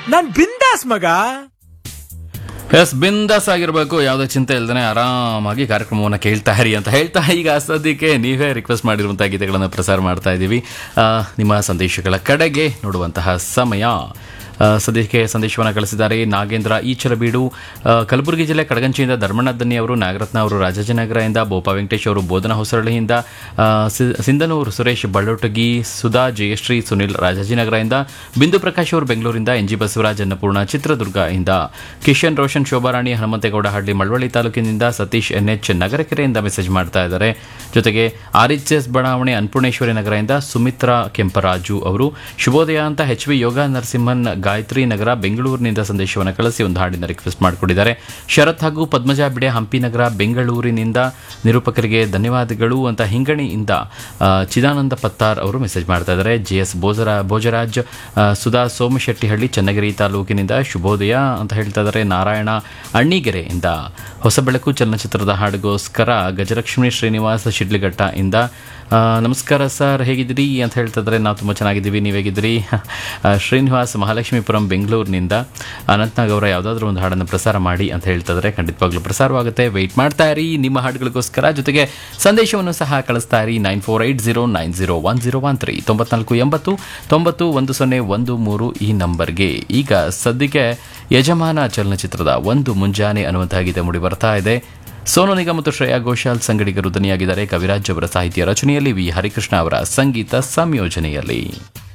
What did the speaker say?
ನಾನ್ ಬಿಂದಾಸ್ ಮಗ ಎಸ್ ಬಿಂದಾಸ್ ಆಗಿರಬೇಕು ಯಾವುದೇ ಚಿಂತೆ ಇಲ್ದೇ ಆರಾಮಾಗಿ ಕಾರ್ಯಕ್ರಮವನ್ನು ಕೇಳ್ತಾ ಇರಿ ಅಂತ ಹೇಳ್ತಾ ಈಗ ಸದ್ಯಕ್ಕೆ ನೀವೇ ರಿಕ್ವೆಸ್ಟ್ ಮಾಡಿರುವಂತಹ ಗೀತೆಗಳನ್ನು ಪ್ರಸಾರ ಮಾಡ್ತಾ ಇದ್ದೀವಿ ಆ, ನಿಮ್ಮ ಸಂದೇಶಗಳ ಕಡೆಗೆ ನೋಡುವಂತಹ ಸಮಯ ಆ, ಸದ್ಯಕ್ಕೆ ಸಂದೇಶವನ್ನು ಕಳಿಸಿದ್ದಾರೆ ನಾಗೇಂದ್ರ ಈಚಲಬೀಡು ಆ, ಕಲಬುರಗಿ ಜಿಲ್ಲೆ ಕಡಗಂಚಿಯಿಂದ ಧರ್ಮಣ್ಣ ದನ್ನಿ ಅವರು ನಾಗರತ್ನ ಅವರು ರಾಜಾಜಿನಗರದಿಂದ ಬೋಪಾ ವೆಂಕಟೇಶ್ ಅವರು ಬೋಧನ ಹೊಸರಳ್ಳಿಯಿಂದ ಆ, ಸಿ- ಸಿಂಧನೂರು ಸುರೇಶ್ ಬಳ್ಳೊಟಗಿ ಸುಧಾ ಜಯಶ್ರೀ ಸುನಿಲ್ ರಾಜಾಜಿನಗರದಿಂದ ಬಿಂದು ಪ್ರಕಾಶ್ ಅವರು ಬೆಂಗಳೂರಿಂದ ಎನ್ ಜಿ ಬಸವರಾಜ್ ಅನ್ನಪೂರ್ಣ ಚಿತ್ರದುರ್ಗ ಇಂದ ಕಿಶನ್ ರೋಷನ್ ಶೋಭಾರಾಣಿ ಹನುಮಂತೇಗೌಡ ಹಳ್ಳಿ ಮಳವಳ್ಳಿ ತಾಲೂಕಿನಿಂದ ಸತೀಶ್ ಎನ್ ಎಚ್ ನಗರಕೆರೆಯಿಂದ ಮೆಸೇಜ್ ಮಾಡ್ತಾ ಇದ್ದಾರೆ ಜೊತೆಗೆ ಆರ್ ಎಚ್ ಎಸ್ ಬಡಾವಣೆ ಅನ್ನಪೂರ್ಣೇಶ್ವರಿ ನಗರದಿಂದ ಸುಮಿತ್ರಾ ಕೆಂಪರಾಜು ಅವರು ಶುಭೋದಯ ಅಂತ ಎಚ್ ವಿ ಯೋಗ ನರಸಿಂಹನ್ ಗಾಯತ್ರಿ ನಗರ ಬೆಂಗಳೂರಿನಿಂದ ಸಂದೇಶವನ್ನು ಕಳಿಸಿ ಒಂದು ಹಾಡಿನ ರಿಕ್ವೆಸ್ಟ್ ಮಾಡಿಕೊಂಡಿದ್ದಾರೆ ಶರತ್ ಹಾಗೂ ಪದ್ಮಜಾ ಬಿಡೆ ಹಂಪಿ ನಗರ ಬೆಂಗಳೂರಿನಿಂದ ನಿರೂಪಕರಿಗೆ ಧನ್ಯವಾದಗಳು ಅಂತ ಹಿಂಗಣಿಯಿಂದ ಆ, ಚಿದಾನಂದ ಪತ್ತಾರ್ ಅವರು ಮೆಸೇಜ್ ಮಾಡ್ತಾ ಇದ್ದಾರೆ ಜೆ ಎಸ್ ಬೋಜರ ಭೋಜರಾಜ್ ಆ, ಸುಧಾ ಸೋಮಶೆಟ್ಟಿಹಳ್ಳಿ ಚನ್ನಗಿರಿ ತಾಲೂಕಿನಿಂದ ಶುಭೋದಯ ಅಂತ ಹೇಳ್ತಾ ಇದ್ದಾರೆ ನಾರಾಯಣ ಅಣ್ಣಿಗೆರೆಯಿಂದ ಹೊಸ ಬೆಳಕು ಚಲನಚಿತ್ರದ ಹಾಡಿಗೋಸ್ಕರ ಗಜಲಕ್ಷ್ಮಿ ಶ್ರೀನಿವಾಸ ಶಿಡ್ಲಿಘಟ್ಟ ಇಂದ ಆ, ನಮಸ್ಕಾರ ಸರ್ ಹೇಗಿದ್ದೀರಿ ಅಂತ ಹೇಳ್ತಾ ಇದ್ದಾರೆ ನಾವು ತುಂಬ ಚೆನ್ನಾಗಿದ್ದೀವಿ ನೀವು ಹೇಗಿದ್ದೀರಿ ಆ, ಶ್ರೀನಿವಾಸ್ ಮಹಾಲಕ್ಷ್ಮೀಪುರಂ ಬೆಂಗಳೂರಿನಿಂದ ಅನಂತನಾಗ್ ಅವರ ಯಾವುದಾದ್ರೂ ಒಂದು ಹಾಡನ್ನು ಪ್ರಸಾರ ಮಾಡಿ ಅಂತ ಹೇಳ್ತಾ ಇದ್ದಾರೆ ಖಂಡಿತವಾಗ್ಲೂ ಪ್ರಸಾರವಾಗುತ್ತೆ ವೆಯ್ಟ್ ಮಾಡ್ತಾ ಇರಿ ನಿಮ್ಮ ಹಾಡುಗಳಿಗೋಸ್ಕರ ಜೊತೆಗೆ ಸಂದೇಶವನ್ನು ಸಹ ಕಳಿಸ್ತಾ ಇರಿ nine four eight zero nine zero one zero one three ತೊಂಬತ್ನಾಲ್ಕು ಎಂಬತ್ತು ತೊಂಬತ್ತು ಒಂದು ಸೊನ್ನೆ ಒಂದು ಮೂರು ಈ ನಂಬರ್ಗೆ ಈಗ ಸದ್ಯಕ್ಕೆ ಯಜಮಾನ ಚಲನಚಿತ್ರದ ಒಂದು ಮುಂಜಾನೆ ಅನ್ನುವಂತಹ ಗೀತೆ ಮೂಡಿ ಬರ್ತಾ ಇದೆ ಸೋನು ನಿಗಮ್ ಮತ್ತು ಶ್ರೇಯಾ ಘೋಷಾಲ್ ಸಂಗಡಿಗರು ಧ್ವನಿಯಾಗಿದ್ದಾರೆ ಕವಿರಾಜ್ ಅವರ ಸಾಹಿತ್ಯ ರಚನೆಯಲ್ಲಿ ವಿ ಹರಿಕೃಷ್ಣ ಅವರ ಸಂಗೀತ ಸಂಯೋಜನೆಯಲ್ಲಿ